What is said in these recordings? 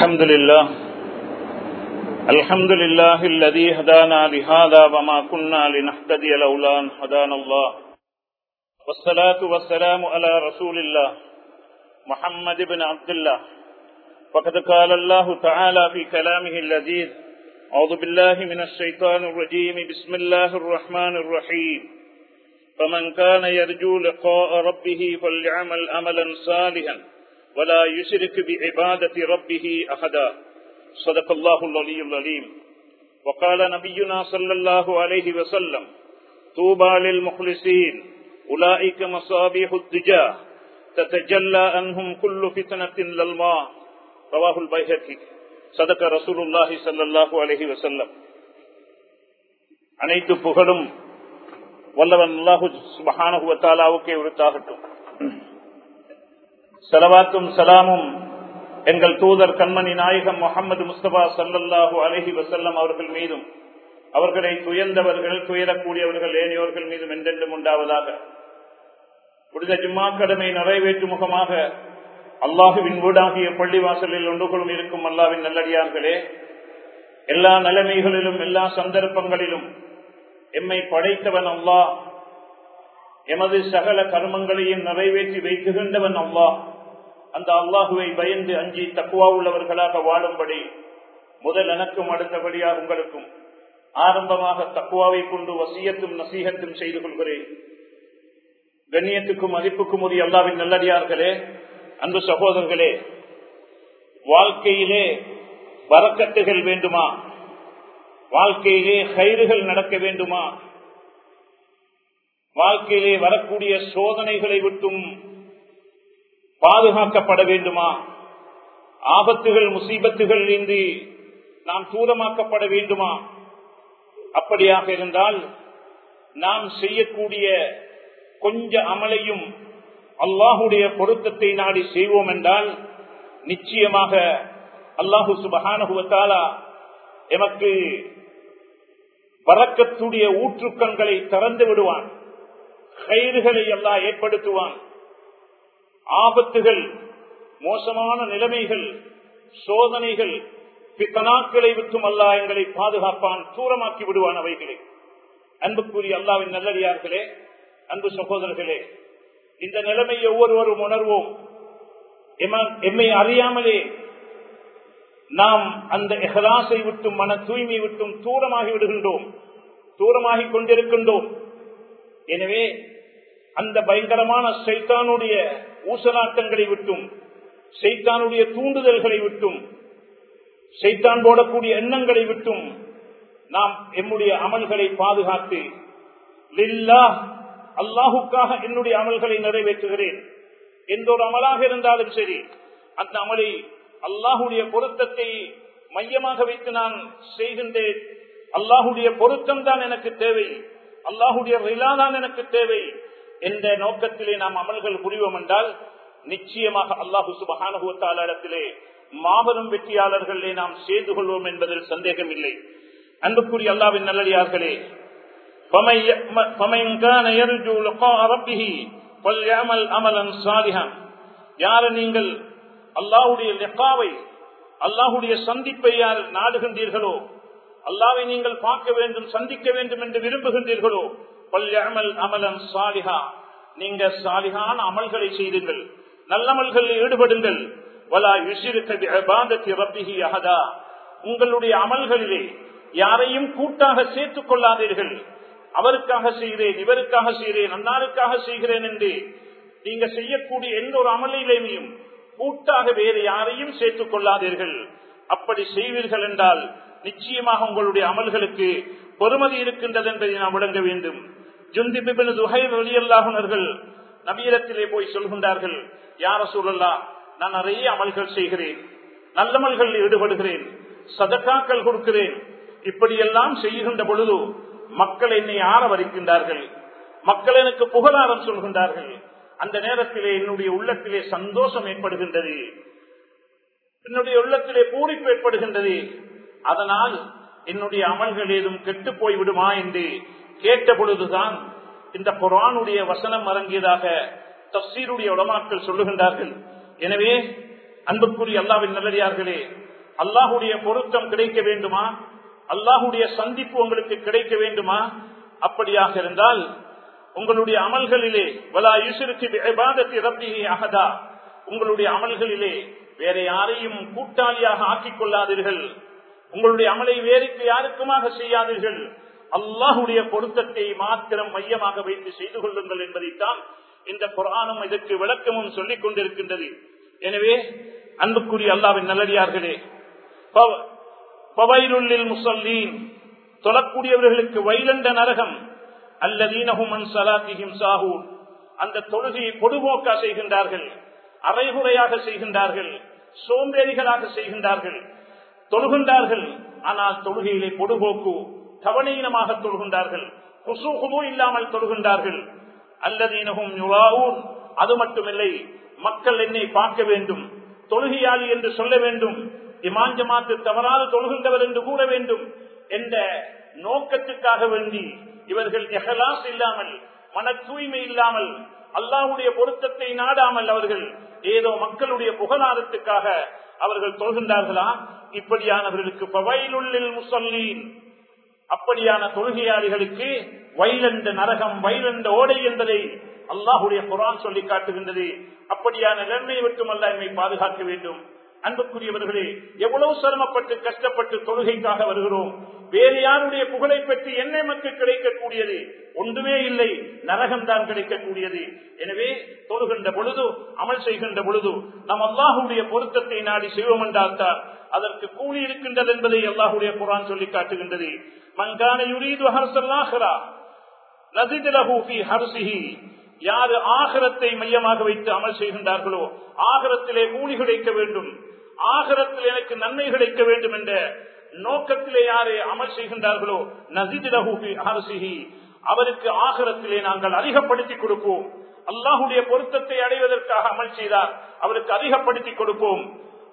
الحمد لله الحمد لله الذي هدانا لهذا وما كنا لنهتدي لولا أن هدانا الله والصلاة والسلام على رسول الله محمد بن عبد الله وقد قال الله تعالى في كلامه اللذيذ أعوذ بالله من الشيطان الرجيم بسم الله الرحمن الرحيم فمن كان يرجو لقاء ربه فليعمل عملا صالحا ولا يشرك بعبادة ربه أحدا صدق الله العلي العليم وقال نبينا صلى الله عليه وسلم طوبى للمخلصين أولئك مصابيح الدجاه تتجلى عنهم كل فتنة للماء رواه البيهقي صدق رسول الله صلى الله عليه وسلم அனைத்து புகழும் வல்லவன் அல்லாஹு சுபஹானுவத்தாலாவுக்கே உரித்தாகட்டும் செலவாத்தும் சலாமும் எங்கள் தூதர் கண்மணி நாயகம் முகமது முஸ்தபா சல்லல்லாஹூ அலஹி வசல்லம் அவர்கள் மீதும் அவர்களை துயர்ந்தவர்கள் துயரக்கூடியவர்கள் ஏனையோர்கள் மீதும் என்றென்றும் உண்டாவதாக புனித ஜும்மா கடமை நிறைவேற்றும் முகமாக அல்லாஹுவின் வீடாகிய பள்ளிவாசலில் ஒன்றுகளும் இருக்கும் அல்லாவின் நல்லடியார்களே எல்லா நிலைமைகளிலும் எல்லா சந்தர்ப்பங்களிலும் எம்மை படைத்தவன் அல்லாஹ் எமது சகல கர்மங்களையும் நிறைவேற்றி வைக்குகின்றவன் அல்லாஹ் அந்த அல்லாஹுவை பயந்து அஞ்சி தக்குவா உள்ளவர்களாக வாழும்படி முதல் எனக்கும் அடுத்தபடியாக உங்களுக்கும் ஆரம்பமாக தக்குவாவை கொண்டு வசியத்தும் நசீகத்தும் செய்து கொள்கிறேன் கண்ணியத்துக்கும் மதிப்புக்கும் உரிய அல்லாவின் நல்லடியார்களே அன்பு சகோதரர்களே வாழ்க்கையிலே வரக்கட்டுகள் வேண்டுமா வாழ்க்கையிலே கயிறுகள் நடக்க வேண்டுமா வாழ்க்கையிலே வரக்கூடிய சோதனைகளை விட்டும் பாதுகாக்கப்பட வேண்டுமா ஆபத்துகள் முசீபத்துகள் இன்றி நாம் தூரமாக்கப்பட வேண்டுமா அப்படியாக இருந்தால் நாம் செய்யக்கூடிய கொஞ்ச அமலையும் அல்லாஹுடைய பொருத்தத்தை நாடி செய்வோம் என்றால் நிச்சயமாக அல்லாஹு சுபகானுகுவத்தாலா எமக்கு வரக்கத்துடைய ஊற்றுக்கண்களை திறந்து விடுவான் கயிறுகளை எல்லாம் ஏற்படுத்துவான் ஆபத்துகள் மோசமான நிலைமைகள் சோதனைகள் பித்தனாக்களை விட்டும் அல்லா எங்களை பாதுகாப்பான் தூரமாக்கி விடுவான் அவைகளை அன்புக்குரிய அல்லாவின் நல்லடியார்களே அன்பு சகோதரர்களே இந்த நிலைமை ஒவ்வொருவரும் உணர்வோம் எம்மை அறியாமலே நாம் அந்த எஹலாசை விட்டும் மன தூய்மை விட்டும் தூரமாகி விடுகின்றோம் தூரமாகி கொண்டிருக்கின்றோம் எனவே அந்த பயங்கரமான சைத்தானுடைய ஊசலாட்டங்களை விட்டும் சைத்தானுடைய தூண்டுதல்களை விட்டும் சைத்தான் போடக்கூடிய எண்ணங்களை விட்டும் நாம் எம்முடைய அமல்களை பாதுகாத்து லில்லா அல்லாஹுக்காக என்னுடைய அமல்களை நிறைவேற்றுகிறேன் எந்த ஒரு அமலாக இருந்தாலும் சரி அந்த அமலை அல்லாஹுடைய பொருத்தத்தை மையமாக வைத்து நான் செய்கின்றேன் அல்லாஹுடைய பொருத்தம் தான் எனக்கு தேவை அல்லாஹுடைய ரிலா தான் எனக்கு தேவை என்ற நோக்கத்திலே நாம் அமல்கள் புரிவோம் என்றால் நிச்சயமாக அல்லாஹு சுபகானுபவத்தாளரிடத்திலே மாபெரும் வெற்றியாளர்களே நாம் சேர்ந்து கொள்வோம் என்பதில் சந்தேகம் இல்லை அன்புக்குரிய அல்லாவின் நல்லடியார்களே யார நீங்கள் அல்லாஹுடைய லெக்காவை அல்லாஹுடைய சந்திப்பை யார் நாடுகின்றீர்களோ அல்லாவை நீங்கள் பார்க்க வேண்டும் சந்திக்க வேண்டும் என்று விரும்புகின்றீர்களோ பல்யமல் அமலன் சாலிஹா நீங்க சாலிகான அமல்களை செய்துங்கள் நல்லமல்களில் ஈடுபடுங்கள் வலா ரப்பிஹி அகதா உங்களுடைய அமல்களிலே யாரையும் கூட்டாக சேர்த்துக் கொள்ளாதீர்கள் அவருக்காக செய்கிறேன் இவருக்காக செய்கிறேன் அன்னாருக்காக செய்கிறேன் என்று நீங்க செய்யக்கூடிய எந்த ஒரு அமலிலேயும் கூட்டாக வேறு யாரையும் சேர்த்துக் கொள்ளாதீர்கள் அப்படி செய்வீர்கள் என்றால் நிச்சயமாக உங்களுடைய அமல்களுக்கு பொறுமதி இருக்கின்றது என்பதை நாம் விளங்க வேண்டும் ஜுந்தி பிபின் துஹைர் வெளியல்லாகுனர்கள் நபீரத்திலே போய் சொல்கின்றார்கள் யார சூழல்லா நான் நிறைய அமல்கள் செய்கிறேன் நல்லமல்களில் ஈடுபடுகிறேன் சதக்காக்கள் கொடுக்கிறேன் இப்படியெல்லாம் செய்கின்ற பொழுது மக்கள் என்னை ஆரவரிக்கின்றார்கள் மக்கள் எனக்கு புகழாரம் சொல்கின்றார்கள் அந்த நேரத்திலே என்னுடைய உள்ளத்திலே சந்தோஷம் ஏற்படுகின்றது என்னுடைய உள்ளத்திலே பூரிப்பு ஏற்படுகின்றது அதனால் என்னுடைய அமல்கள் ஏதும் கெட்டு போய் விடுமா என்று கேட்ட பொழுதுதான் இந்த குரானுடைய வசனம் அரங்கியதாக தப்சீருடைய உடமாக்கள் சொல்லுகின்றார்கள் எனவே அன்புக்குரிய அல்லாவின் நல்லடியார்களே அல்லாஹுடைய பொருத்தம் கிடைக்க வேண்டுமா அல்லாஹுடைய சந்திப்பு உங்களுக்கு கிடைக்க வேண்டுமா அப்படியாக இருந்தால் உங்களுடைய அமல்களிலே வலா யுசிற்கு ரப்பிஹி அகதா உங்களுடைய அமல்களிலே வேற யாரையும் கூட்டாளியாக ஆக்கிக் கொள்ளாதீர்கள் உங்களுடைய அமலை வேறுக்கு யாருக்குமாக செய்யாதீர்கள் அல்லாஹுடைய பொருத்தத்தை மாத்திரம் மையமாக வைத்து செய்து கொள்ளுங்கள் என்பதைத்தான் இந்த குரானும் இதற்கு விளக்கமும் சொல்லிக் கொண்டிருக்கின்றது எனவே அன்புக்குரிய அல்லாவின் நல்லடியார்களே பவைருள்ளில் முசல்லீன் தொழக்கூடியவர்களுக்கு வைலண்ட நரகம் அல்லதீனஹுமன் சலாத்திஹிம் சாகூன் அந்த தொழுகையை பொதுபோக்கா செய்கின்றார்கள் அரைகுறையாக செய்கின்றார்கள் சோம்பேறிகளாக செய்கின்றார்கள் தொழுகின்றார்கள் ஆனால் தொழுகையிலே பொதுபோக்கு கவனீனமாக தொழுகின்றார்கள் குசு இல்லாமல் தொழுகின்றார்கள் அல்லதீனகும் யுவாவூன் அது மட்டுமில்லை மக்கள் என்னை பார்க்க வேண்டும் தொழுகையாளி என்று சொல்ல வேண்டும் இமான் ஜமாத்து தவறாது தொழுகின்றவர் என்று கூற வேண்டும் என்ற நோக்கத்துக்காக வேண்டி இவர்கள் எஹலாஸ் இல்லாமல் மன தூய்மை இல்லாமல் அல்லாவுடைய பொருத்தத்தை நாடாமல் அவர்கள் ஏதோ மக்களுடைய புகழாரத்துக்காக அவர்கள் தொழுகின்றார்களா இப்படியானவர்களுக்கு பவையிலுள்ளில் முசல்லீன் அப்படியான தொழுகையாளிகளுக்கு வயலண்ட நரகம் வயலண்ட ஓடை என்பதை அல்லாஹுடைய குரான் சொல்லி காட்டுகின்றது அப்படியான நிலைமையை விட்டுமல்ல என்னை பாதுகாக்க வேண்டும் அன்புக்குரியவர்களே எவ்வளவு சிரமப்பட்டு கஷ்டப்பட்டு தொழுகைக்காக வருகிறோம் வேறு யாருடைய புகழை பற்றி என்ன மக்கள் கிடைக்கக்கூடியது ஒன்றுமே இல்லை நரகம் தான் கிடைக்கக்கூடியது எனவே தொழுகின்ற பொழுது அமல் செய்கின்ற பொழுது நம் அல்லாஹுடைய பொருத்தத்தை நாடி செய்வோம் என்றால்தான் அதற்கு கூலி இருக்கின்றது என்பதை அல்லாஹுடைய குரான் சொல்லி காட்டுகின்றது மங்கான யுரீது ஹர்சல்லாஹரா நதிதிலஹூஃபி ஹர்சிஹி யாரு ஆகரத்தை மையமாக வைத்து அமல் செய்கின்றார்களோ ஆகரத்திலே கூலி கிடைக்க வேண்டும் ஆகரத்தில் எனக்கு நன்மை கிடைக்க வேண்டும் என்ற நோக்கத்திலே யாரு அமல் செய்கின்றார்களோ நசிதிலஹூஃபி ஹர்சிஹி அவருக்கு ஆகரத்திலே நாங்கள் அதிகப்படுத்தி கொடுப்போம் அல்லாஹுடைய பொருத்தத்தை அடைவதற்காக அமல் செய்தார் அவருக்கு அதிகப்படுத்தி கொடுப்போம்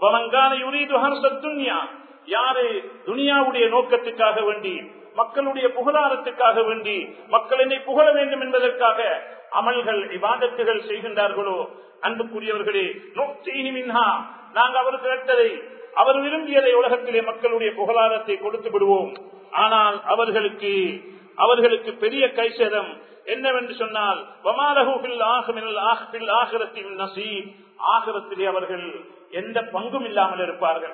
யாரு துனியாவுடைய நோக்கத்துக்காக வேண்டி மக்களுடைய புகழாரத்துக்காக வேண்டி மக்கள் என்னை புகழ வேண்டும் என்பதற்காக அமல்கள் விவாதத்துகள் செய்கின்றார்களோ அன்புக்குரியவர்களே மின்ஹா நாங்கள் அவர் கேட்டதை அவர் விரும்பியதை உலகத்திலே மக்களுடைய புகழாரத்தை கொடுத்து விடுவோம் ஆனால் அவர்களுக்கு அவர்களுக்கு பெரிய கைசேதம் என்னவென்று சொன்னால் ஆகரத்திலே அவர்கள் எந்த பங்கும் இல்லாமல் இருப்பார்கள்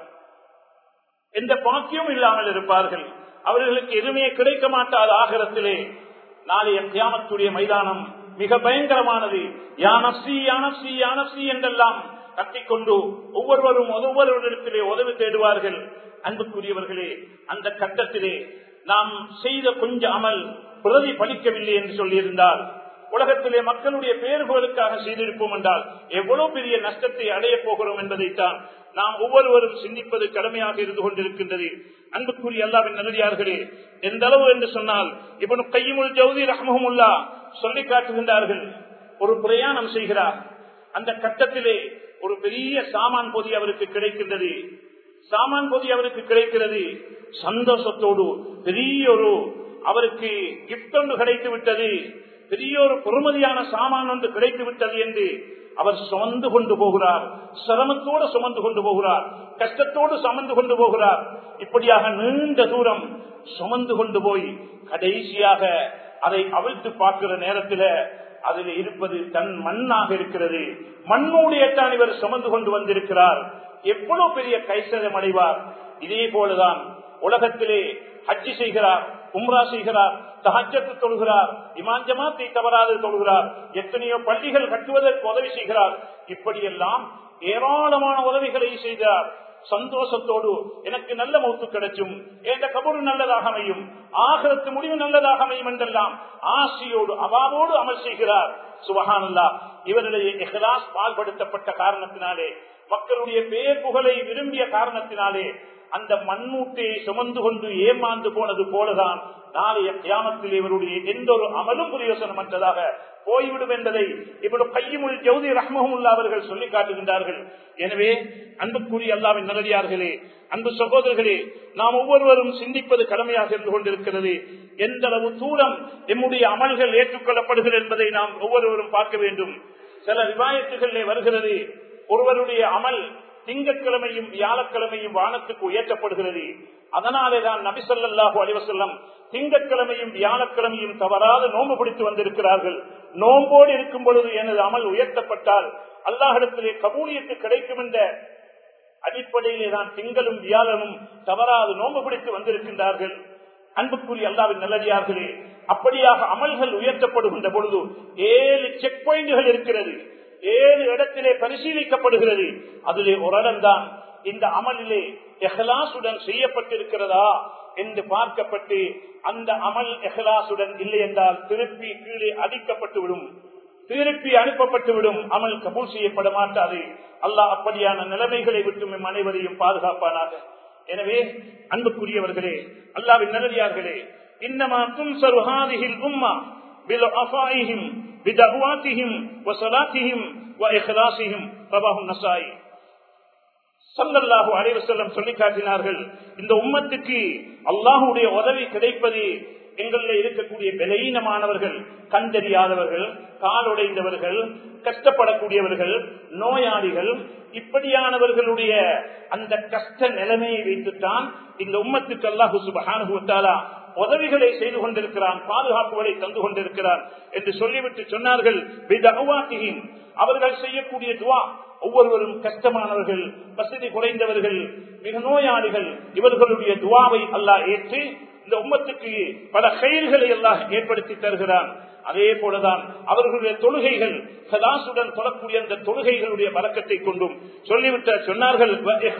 எந்த பாக்கியமும் இல்லாமல் இருப்பார்கள் அவர்களுக்கு எதுவுமே கிடைக்க மாட்டாத ஆகரத்திலே நாளைய தியாமத்துடைய மைதானம் மிக பயங்கரமானது யானசி யானசி யானசி என்றெல்லாம் கட்டிக்கொண்டு ஒவ்வொருவரும் ஒவ்வொருவரிடத்திலே உதவி தேடுவார்கள் அன்புக்குரியவர்களே அந்த கட்டத்திலே நாம் செய்த கொஞ்ச அமல் பிரதி பலிக்கவில்லை என்று சொல்லியிருந்தால் உலகத்திலே மக்களுடைய பெயர்களுக்காக செய்திருப்போம் என்றால் எவ்வளவு பெரிய நஷ்டத்தை அடைய போகிறோம் என்பதைத்தான் நாம் ஒவ்வொருவரும் சிந்திப்பது கடமையாக இருந்து கொண்டிருக்கின்றது அன்புக்குரிய அல்லாவின் நல்லடியார்களே எந்த அளவு என்று சொன்னால் இப்ப கையுமுல் ஜவுதி ரஹமுல்லா சொல்லி காட்டுகின்றார்கள் ஒரு பிரயாணம் செய்கிறார் அந்த கட்டத்திலே ஒரு பெரிய சாமான் பொதி அவருக்கு கிடைக்கின்றது சாமான் பொதி அவருக்கு கிடைக்கிறது சந்தோஷத்தோடு பெரிய ஒரு அவருக்கு கிப்ட் ஒன்று கிடைத்து விட்டது பெரிய ஒரு பொறுமதியான சாமான் ஒன்று கிடைத்து விட்டது என்று அவர் சுமந்து கொண்டு போகிறார் சிரமத்தோடு சுமந்து கொண்டு போகிறார் கஷ்டத்தோடு சுமந்து கொண்டு போகிறார் இப்படியாக நீண்ட தூரம் சுமந்து கொண்டு போய் கடைசியாக அதை அவிழ்த்து பார்க்கிற நேரத்தில் அதில் இருப்பது தன் மண்ணாக இருக்கிறது மண்ணோடையத்தான் இவர் சுமந்து கொண்டு வந்திருக்கிறார் எவ்வளவு பெரிய கைசலம் அடைவார் இதே போலதான் உலகத்திலே ஹஜ்ஜி செய்கிறார் உம்ரா செய்கிறார் தஹஜத்து தொழுகிறார் இமான் ஜமாத்தை தவறாது தொழுகிறார் எத்தனையோ பள்ளிகள் கட்டுவதற்கு உதவி செய்கிறார் இப்படியெல்லாம் ஏராளமான உதவிகளை செய்தார் சந்தோஷத்தோடு எனக்கு நல்ல மௌத்து கிடைச்சும் என்ற கபூர் நல்லதாக அமையும் ஆகரத்து முடிவு நல்லதாக அமையும் என்றெல்லாம் ஆசையோடு அவாவோடு அமல் செய்கிறார் சுபகானல்லா இவருடைய எஹ்லாஸ் பால்படுத்தப்பட்ட காரணத்தினாலே மக்களுடைய பேர் புகழை விரும்பிய காரணத்தினாலே அந்த மண்ணூட்டையை சுமந்து கொண்டு ஏமாந்து போனது போலதான் நாளைய கியாமத்தில் இவருடைய எந்த ஒரு அமலும் பிரயோசனமற்றதாக போய்விடும் என்பதை இவ்வளவு கையுமுள் ஜவுதி ரஹ்மஹமுல்லா அவர்கள் சொல்லி காட்டுகின்றார்கள் எனவே அன்புக்குரிய அல்லாவின் நல்லடியார்களே அன்பு சகோதரர்களே நாம் ஒவ்வொருவரும் சிந்திப்பது கடமையாக இருந்து கொண்டிருக்கிறது எந்த அளவு தூரம் எம்முடைய அமல்கள் ஏற்றுக்கொள்ளப்படுகிறது என்பதை நாம் ஒவ்வொருவரும் பார்க்க வேண்டும் சில விவாயத்துகளிலே வருகிறது ஒருவருடைய அமல் திங்கட்கிழமையும் வியாழக்கிழமையும் வானத்துக்கு உயர்த்தப்படுகிறது அதனாலேதான் நபிசல்லாஹு அலிவசல்லம் திங்கட்கிழமையும் வியாழக்கிழமையும் தவறாத நோன்பு பிடித்து வந்திருக்கிறார்கள் நோம்போடு இருக்கும் பொழுது எனது அமல் உயர்த்தப்பட்டால் அல்லாஹிடத்திலே கபூலியத்து கிடைக்கும் என்ற அடிப்படையிலே தான் திங்களும் வியாழனும் தவறாது நோன்பு பிடித்து வந்திருக்கின்றார்கள் அன்புக்குரிய அல்லாவின் நல்லடியார்களே அப்படியாக அமல்கள் உயர்த்தப்படுகின்ற பொழுது ஏழு செக் பாயிண்டுகள் இருக்கிறது ஏழு இடத்திலே பரிசீலிக்கப்படுகிறது அதிலே ஒரு இடம்தான் இந்த அமலிலே எஹலாசுடன் செய்யப்பட்டிருக்கிறதா என்று பார்க்கப்பட்டு அந்த அமல் எஹலாசுடன் இல்லை என்றால் திருப்பி கீழே அடிக்கப்பட்டு விடும் திருப்பி அனுப்பப்பட்டு விடும் அமல் கபூல் செய்யப்பட மாட்டாது அல்லாஹ் அப்படியான நிலைமைகளை விட்டு நம் அனைவரையும் பாதுகாப்பானாக எனவே அன்புக்குரியவர்களே அல்லாவின் நல்லடியார்களே இன்னமா துன்சரு ஹாதிஹில் உம்மா பில் அஃபாயிஹிம் பிதஹ்வாத்திஹிம் வஸலாத்திஹிம் வஇஹ்லாஸிஹிம் ரவாஹு நஸாயி சல்லல்லாஹு அலைஹி வஸல்லம் சொல்லி காட்டினார்கள் இந்த உம்மத்துக்கு அல்லாஹ்வுடைய உதவி கிடைப்பது எங்களில் இருக்கக்கூடிய பலவீனமானவர்கள் கண்டறியாதவர்கள் காலுடைந்தவர்கள் கஷ்டப்படக்கூடியவர்கள் நோயாளிகள் இப்படியானவர்களுடைய அந்த கஷ்ட நிலைமையை வைத்துத்தான் இந்த உம்மத்துக்கு அல்லாஹு சுபஹானுத்தாலா உதவிகளை செய்து கொண்டிருக்கிறான் பாதுகாப்புகளை தந்து கொண்டிருக்கிறான் என்று சொல்லிவிட்டு சொன்னார்கள் அவர்கள் செய்யக்கூடிய துவா ஒவ்வொருவரும் கஷ்டமானவர்கள் வசதி குறைந்தவர்கள் மிக நோயாளிகள் இவர்களுடைய துவாவை அல்லாஹ் ஏற்று இந்த உம்மத்துக்கு பல செயல்களை எல்லாம் ஏற்படுத்தி தருகிறான் அதே போலதான் அவர்களுடைய தொழுகைகள் சதாசுடன் தொடக்கூடிய அந்த தொழுகைகளுடைய வழக்கத்தை கொண்டும் சொல்லிவிட்ட சொன்னார்கள்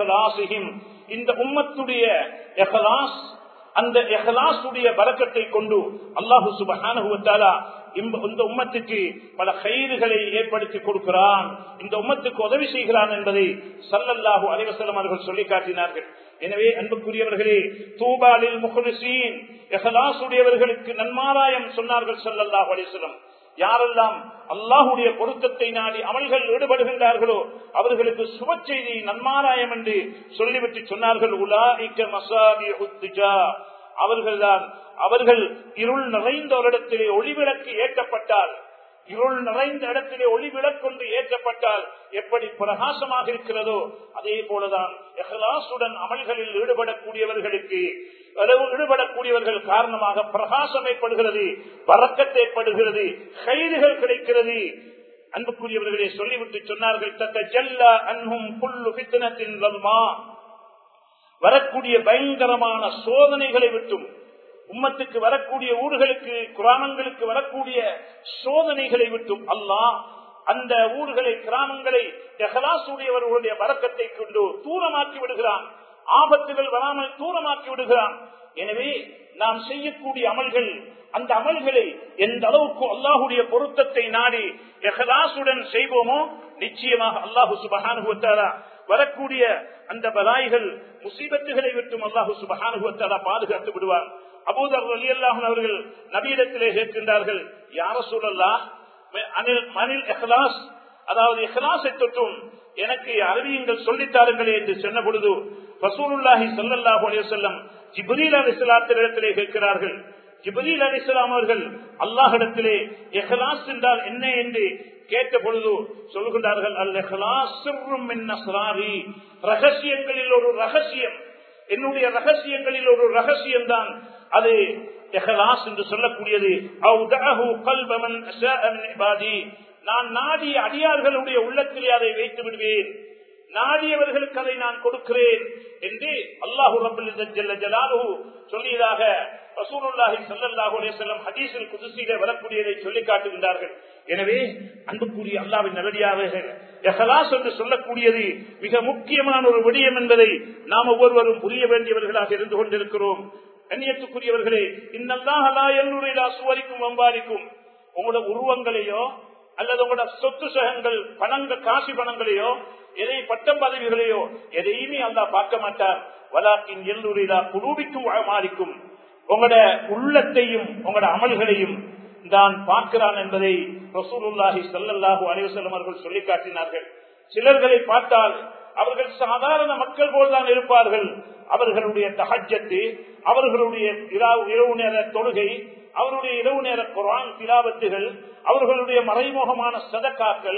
இந்த உம்மத்துடைய எஹலாஸ் அந்த எஹலாசுடைய பறக்கத்தை கொண்டு அல்லாஹு சுபஹானுவத்தாலா இந்த உம்மத்துக்கு பல கயிறுகளை ஏற்படுத்தி கொடுக்கிறான் இந்த உம்மத்துக்கு உதவி செய்கிறான் என்பதை சல்லல்லாஹு அலைவசலம் அவர்கள் சொல்லி காட்டினார்கள் எனவே அன்புக்குரியவர்களே தூபாலில் முகலிசீன் எஹலாசுடையவர்களுக்கு நன்மாராயம் சொன்னார்கள் சல்லல்லாஹு அலிஸ்லம் யாரெல்லாம் அல்லாஹுடைய பொருத்தத்தை நாடி அமல்கள் ஈடுபடுகின்றார்களோ அவர்களுக்கு சுப செய்தி நன்மாராயம் என்று சொல்லிவிட்டு சொன்னார்கள் உலாஇக்க மசாபி அவர்கள்தான் அவர்கள் இருள் நிறைந்த ஒரு இடத்திலே ஒளிவிளக்கு ஏற்றப்பட்டால் இருள் நிறைந்த இடத்திலே ஒளி விளக்கொன்று ஏற்றப்பட்டால் எப்படி பிரகாசமாக இருக்கிறதோ அதே போலதான் எஹலாசுடன் அமல்களில் ஈடுபடக்கூடியவர்களுக்கு ஈடுபடக்கூடியவர்கள் காரணமாக பிரகாசம் ஏற்படுகிறது வரக்கத்தை ஏற்படுகிறது கைதுகள் கிடைக்கிறது அன்புக்குரியவர்களே சொல்லிவிட்டு சொன்னார்கள் தத்த ஜல்லா அன்ஹும் புல்லு பித்தனத்தின் வரக்கூடிய பயங்கரமான சோதனைகளை விட்டும் உம்மத்துக்கு வரக்கூடிய ஊர்களுக்கு கிராமங்களுக்கு வரக்கூடிய சோதனைகளை விட்டும் அல்லாஹ் அந்த ஊர்களை கிராமங்களை எகலாசுடையவர்களுடைய வரக்கத்தை கொண்டு தூரமாக்கி விடுகிறான் ஆபத்துகள் வராமல் தூரமாக்கி விடுகிறான் எனவே நாம் செய்யக்கூடிய அமல்கள் அந்த அமல்களை எந்த அளவுக்கு அல்லாஹுடைய பொருத்தத்தை நாடி எகலாசுடன் செய்வோமோ நிச்சயமாக அல்லாஹு சுபகானுபவத்தாரா வரக்கூடிய அந்த பலாய்கள் முசீபத்துகளை விட்டும் அல்லாஹு சுபகானுபவத்தாரா பாதுகாத்து விடுவார் அபூதர் அலி அல்லாஹன் அவர்கள் நபீடத்திலே கேட்கின்றார்கள் யார சூழல்லா அனில் மனில் எஹ்லாஸ் அதாவது எஹ்லாஸை தொற்றும் எனக்கு அறிவியங்கள் சொல்லித்தாருங்களே என்று சொன்ன பொழுது ரசூலுல்லாஹி சல்லாஹூ அலையம் ஜிப்ரீல் அலி இடத்திலே கேட்கிறார்கள் ஜிப்ரீல் அலி அவர்கள் அல்லாஹிடத்திலே எஹ்லாஸ் என்றால் என்ன என்று கேட்ட பொழுது சொல்கின்றார்கள் அல் எஹ்லாஸ் ரகசியங்களில் ஒரு ரகசியம் என்னுடைய ரகசியங்களில் ஒரு ரகசியம் தான் அது எஹலாஸ் என்று சொல்லக்கூடியது நான் நாடிய அடியார்களுடைய உள்ளத்திலே அதை வைத்து விடுவேன் நாடியவர்களுக்கு அதை நான் கொடுக்கிறேன் என்று அல்லாஹு ரபுல்ல ஜலாலு சொல்லியதாக ரசூலுல்லாஹி ஸல்லல்லாஹு அலைஹி வஸல்லம் ஹதீஸில் குதுஸிலே வரக்கூடியதை சொல்லி காட்டுகின்றார்கள் எனவே அன்புக்குரிய அல்லாஹ்வின் நல்லடியார்கள் இஹ்லாஸ் என்று சொல்லக்கூடியது மிக முக்கியமான ஒரு விடயம் என்பதை நாம் ஒவ்வொருவரும் புரிய வேண்டியவர்களாக இருந்து கொண்டிருக்கிறோம் கண்ணியத்துக்குரியவர்களே இன்னல்லாஹ் லா யன்னுரு இலா சுவரிக்கும் வம்பாரிக்கும் உங்களோட உருவங்களையோ அல்லது உங்களோட சொத்து சகங்கள் பணங்கள் காசு பணங்களையோ எதை பட்டம் பதவிகளையோ எதையுமே அல்லா பார்க்க மாட்டார் வலாக்கின் எல்லூரிலா குரூபிக்கும் மாறிக்கும் உங்களோட உள்ளத்தையும் உங்களோட அமல்களையும் தான் பார்க்கிறான் என்பதை ரசூலுல்லாஹி சல்லல்லாஹு அலைவசல்லம் அவர்கள் சொல்லி காட்டினார்கள் சிலர்களை பார்த்தால் அவர்கள் சாதாரண மக்கள் போல்தான் இருப்பார்கள் அவர்களுடைய தகஜத்து அவர்களுடைய இரவு நேர தொழுகை அவருடைய இரவு நேர குரான் திலாவத்துகள் அவர்களுடைய மறைமுகமான சதக்காக்கள்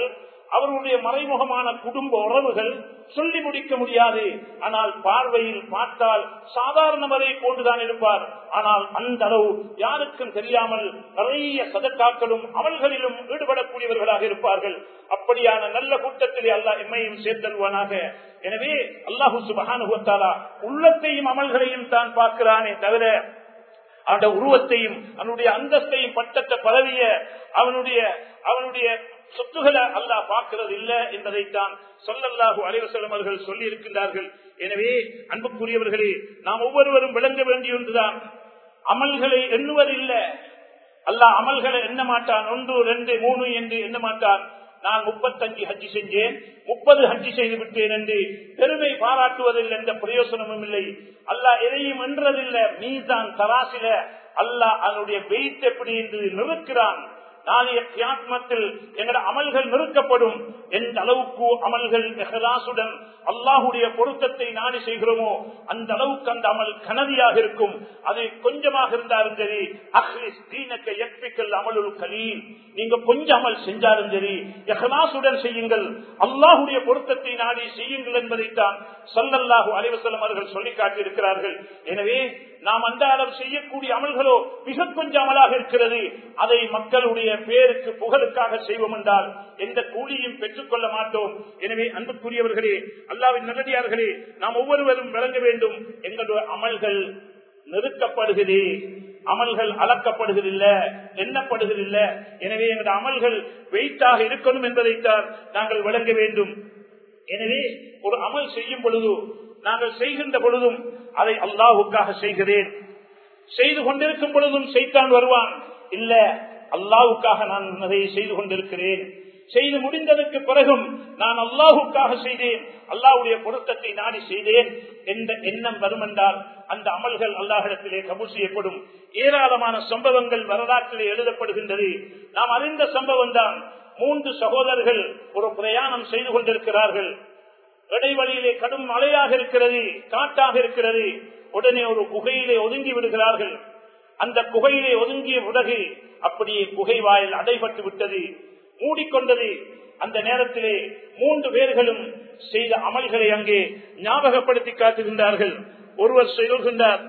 அவர்களுடைய மறைமுகமான குடும்ப உறவுகள் சொல்லி முடிக்க முடியாது ஆனால் பார்வையில் பார்த்தால் சாதாரணவரை போன்றுதான் இருப்பார் ஆனால் அந்த அளவு யாருக்கும் தெரியாமல் நிறைய சதக்காக்களும் அமல்களிலும் ஈடுபடக்கூடியவர்களாக இருப்பார்கள் அப்படியான நல்ல கூட்டத்திலே அல்லாஹ் எம்மையும் சேர்த்தல்வானாக எனவே அல்லாஹு சுபகானுகத்தாலா உள்ளத்தையும் அமல்களையும் தான் பார்க்கிறானே தவிர அவனுடைய உருவத்தையும் அவனுடைய அந்தஸ்தையும் பட்டத்த பதவிய அவனுடைய அவனுடைய சொத்துக்களை அல்லாஹ் பார்க்கிறது இல்ல என்பதைத்தான் சொல்லல்லாஹு அலைவசலம் அவர்கள் சொல்லி இருக்கின்றார்கள் எனவே அன்புக்குரியவர்களே நாம் ஒவ்வொருவரும் விளங்க வேண்டிய ஒன்றுதான் அமல்களை எண்ணுவதில்லை அல்லாஹ் அமல்களை எண்ண மாட்டான் ஒன்று ரெண்டு மூணு என்று எண்ண மாட்டான் நான் முப்பத்தஞ்சு ஹஜ்ஜி செஞ்சேன் முப்பது ஹஜ்ஜி செய்து விட்டேன் என்று பெருமை பாராட்டுவதில் எந்த பிரயோசனமும் இல்லை அல்லாஹ் எதையும் என்றதில்லை மீதான் தராசில அல்லாஹ் அதனுடைய வெயிட் எப்படி என்று நிறுக்கிறான் நாளைய தியாத்மத்தில் எங்களோட அமல்கள் நிறுக்கப்படும் எந்த அளவுக்கு அமல்கள் எஹலாசுடன் அல்லாஹுடைய பொருத்தத்தை நாடி செய்கிறோமோ அந்த அளவுக்கு அந்த அமல் கனதியாக இருக்கும் அது கொஞ்சமாக இருந்தாலும் சரி அஹ்லிஸ் தீனக்க எப்பிக்கல் அமலுல் கலீல் நீங்க கொஞ்சம் அமல் செஞ்சாலும் சரி எஹலாசுடன் செய்யுங்கள் அல்லாஹுடைய பொருத்தத்தை நாடி செய்யுங்கள் என்பதைத்தான் சொல்லல்லாஹு அலைவசல்லம் அவர்கள் சொல்லி காட்டியிருக்கிறார்கள் எனவே நாம் அந்த அளவு செய்யக்கூடிய அமல்களோ மிக கொஞ்சம் அமலாக இருக்கிறது அதை மக்களுடைய பேருக்கு புகழுக்காக செய்வோம் என்றால் எந்த கூலியும் பெற்றுக் கொள்ள மாட்டோம் எனவே அன்புக்குரியவர்களே அல்லாவின் நல்லடியார்களே நாம் ஒவ்வொருவரும் விளங்க வேண்டும் எங்களுடைய அமல்கள் நிறுத்தப்படுகிறது அமல்கள் அளக்கப்படுகிறதில்ல எண்ணப்படுகிறதில்ல எனவே எங்களுடைய அமல்கள் வெயிட்டாக இருக்கணும் என்பதைத்தான் நாங்கள் விளங்க வேண்டும் எனவே ஒரு அமல் செய்யும் பொழுது நாங்கள் செய்கின்ற பொழுதும் அதை அல்லாஹுக்காக செய்கிறேன் செய்து கொண்டிருக்கும் பொழுதும் செய்தான் வருவான் இல்ல அல்லாஹுக்காக நான் அதை செய்து கொண்டிருக்கிறேன் செய்து முடிந்ததற்கு பிறகும் நான் அல்லாஹுக்காக செய்தேன் அல்லாஹுடைய பொருத்தத்தை நாடி செய்தேன் என்ற எண்ணம் வரும் என்றால் அந்த அமல்கள் அல்லாஹிடத்திலே கபூல் செய்யப்படும் ஏராளமான சம்பவங்கள் வரலாற்றிலே எழுதப்படுகின்றது நாம் அறிந்த சம்பவம் தான் மூன்று சகோதரர்கள் ஒரு பிரயாணம் செய்து கொண்டிருக்கிறார்கள் இடைவெளியிலே கடும் மழையாக இருக்கிறது காட்டாக இருக்கிறது உடனே ஒரு குகையிலே ஒதுங்கி விடுகிறார்கள் அந்த குகையிலே ஒதுங்கிய பிறகு அப்படியே குகை வாயில் அடைபட்டு விட்டது மூடிக்கொண்டது அந்த நேரத்திலே மூன்று பேர்களும் செய்த அமல்களை அங்கே ஞாபகப்படுத்தி காட்டுகின்றார்கள் ஒருவர் சொல்கின்றார்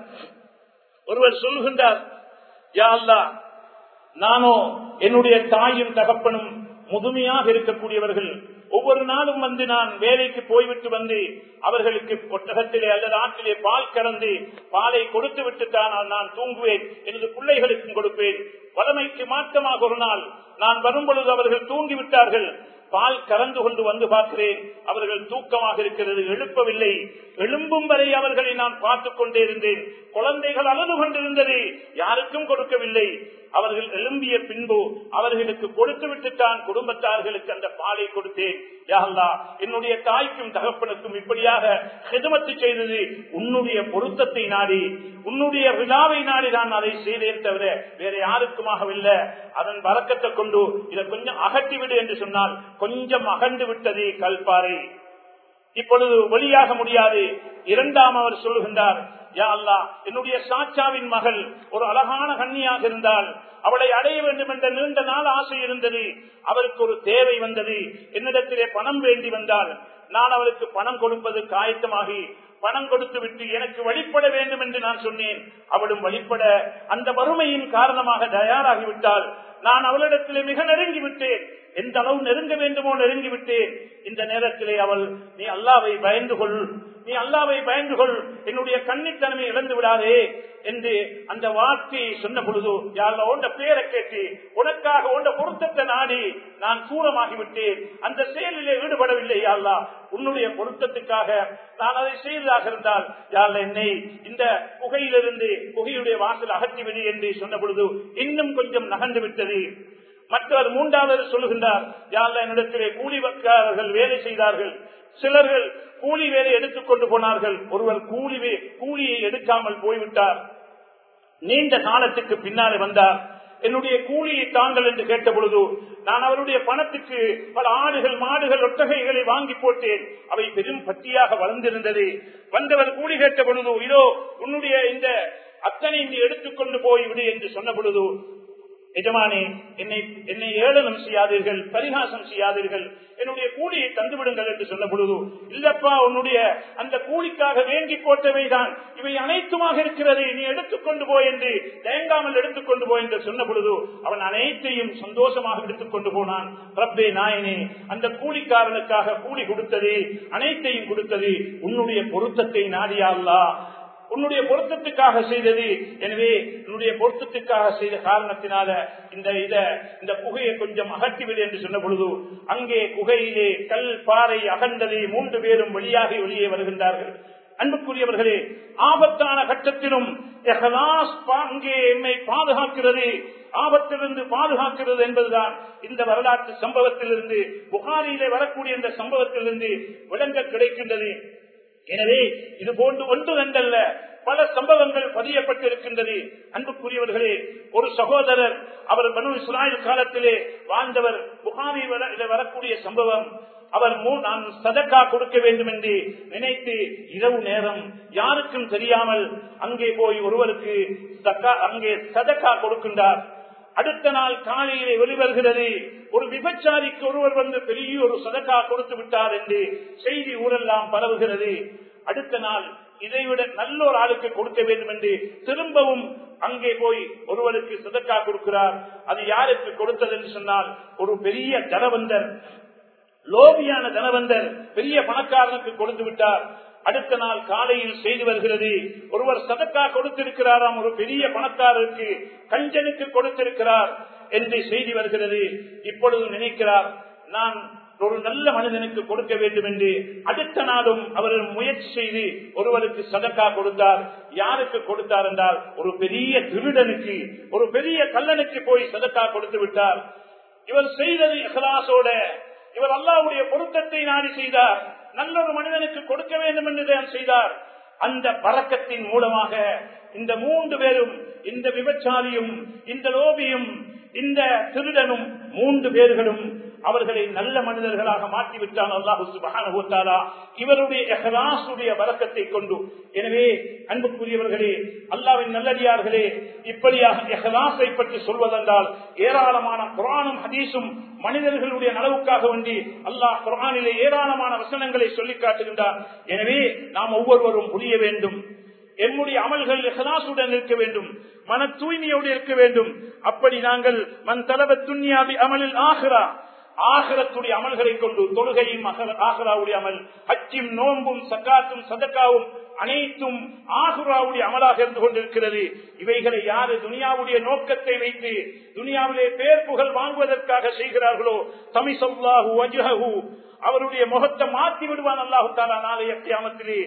ஒருவர் சொல்கின்றார் யா அல்லா நானோ என்னுடைய தாயும் தகப்பனும் முதுமையாக இருக்கக்கூடியவர்கள் ஒவ்வொரு நாளும் வந்து நான் வேலைக்கு போய்விட்டு வந்து அவர்களுக்கு ஒட்டகத்திலே அல்லது ஆற்றிலே பால் கலந்து பாலை கொடுத்து விட்டு தான் நான் தூங்குவேன் எனது பிள்ளைகளுக்கும் கொடுப்பேன் வளமைக்கு மாற்றமாக ஒரு நாள் நான் வரும் பொழுது அவர்கள் தூங்கி விட்டார்கள் பால் கறந்து கொண்டு வந்து பார்க்கிறேன் அவர்கள் தூக்கமாக இருக்கிறது எழுப்பவில்லை எழும்பும் வரை அவர்களை நான் பார்த்துக் கொண்டே இருந்தேன் குழந்தைகள் அழுது கொண்டிருந்தது யாருக்கும் கொடுக்கவில்லை அவர்கள் எழும்பிய பின்பு அவர்களுக்கு கொடுத்து விட்டுத்தான் குடும்பத்தார்களுக்கு அந்த பாலை கொடுத்தேன் யாழ்லா என்னுடைய தாய்க்கும் தகப்பனுக்கும் இப்படியாக ஹெதுமத்து செய்தது உன்னுடைய பொருத்தத்தை நாடி உன்னுடைய விழாவை நாடி நான் அதை செய்தேன் தவிர வேற யாருக்குமாகவில்லை அதன் வரக்கத்தை கொண்டு இதை கொஞ்சம் அகற்றிவிடு என்று சொன்னால் கொஞ்சம் அகண்டு விட்டது கல்பாறை இப்பொழுது வெளியாக முடியாது இரண்டாம் அவர் சொல்கின்றார் யா அல்லா என்னுடைய சாச்சாவின் மகள் ஒரு அழகான கன்னியாக இருந்தால் அவளை அடைய வேண்டும் என்ற நீண்ட நாள் ஆசை இருந்தது அவருக்கு ஒரு தேவை வந்தது என்னிடத்திலே பணம் வேண்டி வந்தால் நான் அவளுக்கு பணம் கொடுப்பது காயத்தமாகி பணம் கொடுத்து விட்டு எனக்கு வழிபட வேண்டும் என்று நான் சொன்னேன் அவளும் வழிபட அந்த வறுமையின் காரணமாக தயாராகிவிட்டால் நான் அவளிடத்திலே மிக நெருங்கி விட்டேன் எந்த அளவு நெருங்க வேண்டுமோ நெருங்கி விட்டேன் இந்த நேரத்திலே அவள் நீ அல்லாவை பயந்து கொள் நீ அல்லாவை பயந்து கொள் என்னுடைய கண்ணித்தனமை இழந்து விடாதே என்று அந்த வார்த்தையை சொன்ன பொழுது யாரில் ஓண்ட பேரை கேட்டு உனக்காக ஓண்ட பொருத்தத்தை நாடி நான் தூரமாகிவிட்டேன் அந்த செயலிலே ஈடுபடவில்லை யாழ்லா உன்னுடைய பொருத்தத்துக்காக நான் அதை செய்ததாக இருந்தால் யாழ்ல என்னை இந்த புகையிலிருந்து புகையுடைய வாசல் அகற்றிவிடு என்று சொன்ன பொழுது இன்னும் கொஞ்சம் நகர்ந்து விட்டது மற்றவர் மூன்றாவது சொல்லுகின்றார் யாழ்ல என்னிடத்திலே கூலி வக்காரர்கள் வேலை செய்தார்கள் சிலர்கள் கூலி வேலை எடுத்துக்கொண்டு போனார்கள் ஒருவர் கூலி கூலியை எடுக்காமல் போய்விட்டார் நீண்ட காலத்துக்கு பின்னாலே வந்தார் என்னுடைய கூலியை தாங்கள் என்று கேட்ட பொழுது நான் அவருடைய பணத்துக்கு பல ஆடுகள் மாடுகள் ஒட்டகைகளை வாங்கி போட்டேன் அவை பெரும் பட்டியாக வளர்ந்திருந்தது வந்தவர் கூலி கேட்ட பொழுது இதோ உன்னுடைய இந்த அத்தனை நீ எடுத்துக்கொண்டு போய்விடு என்று சொன்ன பொழுது எஜமானே என்னை என்னை ஏளனம் செய்யாதீர்கள் பரிகாசம் செய்யாதீர்கள் என்னுடைய கூலியை தந்துவிடுங்கள் என்று சொன்ன பொழுது இல்லப்பா உன்னுடைய அந்த கூலிக்காக வேண்டி போட்டவைதான் இவை அனைத்துமாக இருக்கிறது நீ எடுத்துக்கொண்டு போய் என்று தயங்காமல் எடுத்துக்கொண்டு போய் என்று சொன்ன பொழுது அவன் அனைத்தையும் சந்தோஷமாக எடுத்துக்கொண்டு போனான் ரப்பே நாயனே அந்த கூலிக்காரனுக்காக கூலி கொடுத்தது அனைத்தையும் கொடுத்தது உன்னுடைய பொருத்தத்தை நாடியாள்லா உன்னுடைய பொருத்தத்துக்காக செய்தது எனவே உன்னுடைய பொருத்தத்துக்காக செய்த காரணத்தினால இந்த இத இந்த குகையை கொஞ்சம் அகற்றிவிடு என்று சொன்ன பொழுது அங்கே குகையிலே கல் பாறை அகண்டது மூன்று பேரும் வெளியாகி வெளியே வருகின்றார்கள் அன்புக்குரியவர்களே ஆபத்தான கட்டத்திலும் அங்கே என்னை பாதுகாக்கிறது ஆபத்திலிருந்து பாதுகாக்கிறது என்பதுதான் இந்த வரலாற்று சம்பவத்திலிருந்து புகாரியிலே வரக்கூடிய இந்த சம்பவத்திலிருந்து விளங்க கிடைக்கின்றது எனவே இது போன்று ஒன்று கண்டல்ல பல சம்பவங்கள் பதியப்பட்டிருக்கின்றது அன்புக்குரியவர்களே ஒரு சகோதரர் அவர் பனு இஸ்ராயல் காலத்திலே வாழ்ந்தவர் புகாரி வரக்கூடிய சம்பவம் அவர் நான் சதக்கா கொடுக்க வேண்டும் என்று நினைத்து இரவு நேரம் யாருக்கும் தெரியாமல் அங்கே போய் ஒருவருக்கு அங்கே சதக்கா கொடுக்கின்றார் அடுத்த நாள் காலையிலே வெளிவருகிறது ஒரு விபச்சாரிக்கு ஒருவர் வந்து பெரிய ஒரு சதக்கா கொடுத்து விட்டார் என்று செய்தி ஊரெல்லாம் பரவுகிறது அடுத்த நாள் இதைவிட நல்ல ஒரு ஆளுக்கு கொடுக்க வேண்டும் என்று திரும்பவும் அங்கே போய் ஒருவருக்கு சதக்கா கொடுக்கிறார் அது யாருக்கு கொடுத்தது என்று சொன்னால் ஒரு பெரிய தனவந்தர் லோபியான தனவந்தர் பெரிய பணக்காரனுக்கு கொடுத்து விட்டார் அடுத்த நாள் காலையில் செய்து வருகிறது ஒருவர் சதக்கா கொடுத்திருக்கிறாராம் ஒரு பெரிய பணக்காரருக்கு கஞ்சனுக்கு கொடுத்திருக்கிறார் என்று செய்தி வருகிறது இப்பொழுது நினைக்கிறார் நான் ஒரு நல்ல மனிதனுக்கு கொடுக்க வேண்டும் என்று அடுத்த நாளும் அவர் முயற்சி செய்து ஒருவருக்கு சதக்கா கொடுத்தார் யாருக்கு கொடுத்தார் என்றால் ஒரு பெரிய திருடனுக்கு ஒரு பெரிய கல்லனுக்கு போய் சதக்கா கொடுத்து விட்டார் இவர் செய்தது இஹலாசோட இவர் அல்லாவுடைய பொருத்தத்தை நாடி செய்தார் நல்ல ஒரு மனிதனுக்கு கொடுக்க வேண்டும் என்று தான் செய்தார் அந்த பறக்கத்தின் மூலமாக இந்த மூன்று பேரும் இந்த விபச்சாரியும் இந்த லோபியும் இந்த திருடனும் மூன்று பேர்களும் அவர்களை நல்ல மனிதர்களாக மாற்றிவிட்டான் அல்லாஹு சுபஹானா இவருடைய எஹலாசுடைய வழக்கத்தை கொண்டு எனவே அன்புக்குரியவர்களே அல்லாவின் நல்லடியார்களே இப்படியாக எஹலாசை பற்றி சொல்வதென்றால் ஏராளமான குரானும் ஹதீஸும் மனிதர்களுடைய நலவுக்காக வேண்டி அல்லாஹ் குரானிலே ஏராளமான வசனங்களை சொல்லி காட்டுகின்றார் எனவே நாம் ஒவ்வொருவரும் புரிய வேண்டும் எம்முடைய அமல்கள் எஹலாசுடன் இருக்க வேண்டும் மன தூய்மையோடு இருக்க வேண்டும் அப்படி நாங்கள் மண் தலவ துன்யாவி அமலில் ஆகிறா ஆகரத்துடைய அமல்களை கொண்டு தொழுகையும் ஆகராவுடைய அமல் ஹஜ்ஜும் நோம்பும் சக்காத்தும் சதக்காவும் அனைத்தும் ஆகுராவுடைய அமலாக இருந்து கொண்டிருக்கிறது இவைகளை யாரு துனியாவுடைய நோக்கத்தை வைத்து துனியாவிலே பேர் புகழ் வாங்குவதற்காக செய்கிறார்களோ தமிசல்லாஹு அஜுஹு அவருடைய முகத்தை மாற்றி விடுவான் அல்லாஹு தாலா நாளைய கியாமத்திலே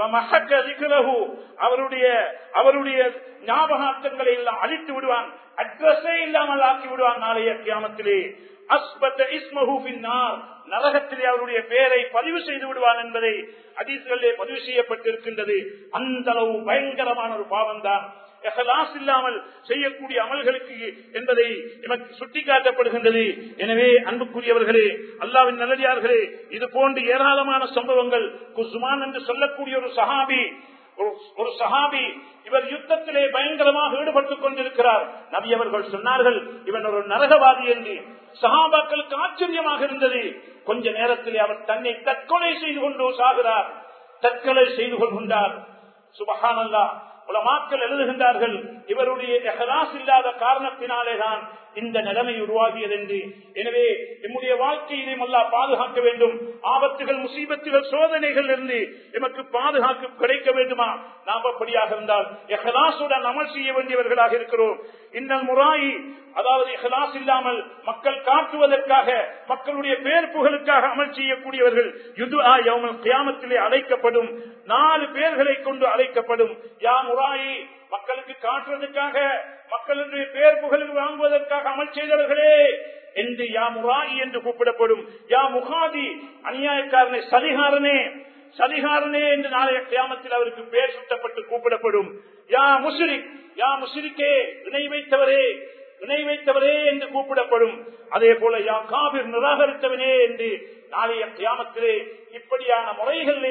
அவருடைய அவருடைய ஞாபகார்த்தங்களை எல்லாம் அழித்து விடுவான் அட்ரஸே இல்லாமல் ஆக்கி விடுவான் நாளைய கியாமத்திலே அஸ்பத்த இஸ்மஹு பின்னார் நரகத்திலே அவருடைய பெயரை பதிவு செய்து விடுவான் என்பதை அதிசலே பதிவு செய்யப்பட்டிருக்கின்றது அந்த அளவு பயங்கரமான ஒரு பாவம் தான் எஹலாஸ் இல்லாமல் செய்யக்கூடிய அமல்களுக்கு என்பதை எனக்கு சுட்டிக்காட்டப்படுகின்றது எனவே அன்புக்குரியவர்களே அல்லாவின் நல்லடியார்களே இது போன்று ஏராளமான சம்பவங்கள் குஸ்மான் என்று சொல்லக்கூடிய ஒரு சஹாபி ஒரு சஹாபி இவர் யுத்தத்திலே பயங்கரமாக ஈடுபட்டுக் கொண்டிருக்கிறார் நபி அவர்கள் சொன்னார்கள் இவன் ஒரு நரகவாதி என்று சஹாபாக்களுக்கு ஆச்சரியமாக இருந்தது கொஞ்ச நேரத்திலே அவர் தன்னை தற்கொலை செய்து கொண்டு சாகிறார் தற்கொலை செய்து கொள்கின்றார் சுபகானல்லா உலமாக்கள் எழுதுகின்றார்கள் இவருடைய எஹலாஸ் இல்லாத காரணத்தினாலேதான் இந்த நிலைமை உருவாகியது என்று எனவே நம்முடைய வாழ்க்கையிலே அல்லா பாதுகாக்க வேண்டும் ஆபத்துகள் முசீபத்துகள் சோதனைகள் இருந்து எமக்கு பாதுகாக்க கிடைக்க வேண்டுமா நாம் அப்படியாக இருந்தால் எஹலாசுடன் அமல் செய்ய வேண்டியவர்களாக இருக்கிறோம் இந்த முறாயி அதாவது இஹலாஸ் இல்லாமல் மக்கள் காட்டுவதற்காக மக்களுடைய பேர் புகழுக்காக அமல் செய்யக்கூடியவர்கள் யுது கியாமத்திலே அழைக்கப்படும் நாலு பேர்களை கொண்டு அழைக்கப்படும் யா முறாயி மக்களுக்கு காட்டுவதற்காக மக்களுடைய பேர் புகழில் வாங்குவதற்காக அமல் செய்தவர்களே என்று யா முராயி என்று கூப்பிடப்படும் யா முகாதி அநியாயக்காரனே சதிகாரனே சதிகாரனே என்று நாளைய கிராமத்தில் அவருக்கு பேர் சுட்டப்பட்டு கூப்பிடப்படும் யா முஸ்லிக் யா முஸ்லிக்கே இணை வைத்தவரே இணை வைத்தவரே என்று கூப்பிடப்படும் அதே போல யா காபிர் நிராகரித்தவனே என்று நாளைய கிராமத்திலே இப்படியான முறைகளிலே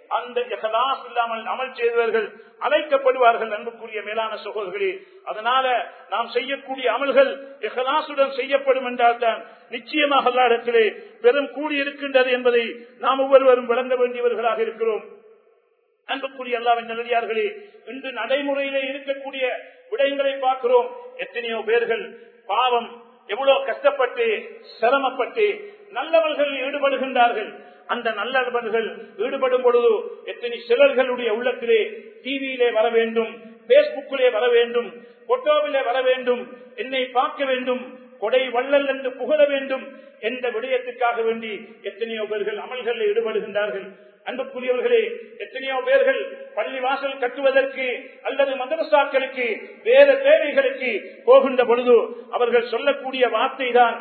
அந்த இஹலாஸ் இல்லாமல் அமல் செய்தவர்கள் அழைக்கப்படுவார்கள் அன்புக்குரிய மேலான சகோதரர்களே அதனால நாம் செய்யக்கூடிய அமல்கள் இஹலாசுடன் செய்யப்படும் என்றால் தான் நிச்சயமாக எல்லா இடத்திலே பெரும் கூடி இருக்கின்றது என்பதை நாம் ஒவ்வொருவரும் விளங்க வேண்டியவர்களாக இருக்கிறோம் அன்புக்குரிய அல்லாவின் நல்லடியார்களே இன்று நடைமுறையிலே இருக்கக்கூடிய விடயங்களை பார்க்கிறோம் எத்தனையோ பேர்கள் பாவம் எவ்வளவு கஷ்டப்பட்டு சிரமப்பட்டு நல்லவர்கள் ஈடுபடுகின்றார்கள் அந்த நல்லவர்கள் ஈடுபடும் பொழுது எத்தனை சிலர்களுடைய உள்ளத்திலே டிவியிலே வர வேண்டும் பேஸ்புக்கிலே வர வேண்டும் போட்டோவிலே வர வேண்டும் என்னை பார்க்க வேண்டும் கொடை வள்ளல் என்று புகழ வேண்டும் என்ற விடயத்துக்காக வேண்டி எத்தனையோ பேர்கள் அமல்களில் ஈடுபடுகின்றார்கள் அன்புக்குரியவர்களே எத்தனையோ பேர்கள் பள்ளி வாசல் கட்டுவதற்கு அல்லது மதரசாக்களுக்கு வேற தேவைகளுக்கு போகின்ற பொழுது அவர்கள் சொல்லக்கூடிய வார்த்தை தான்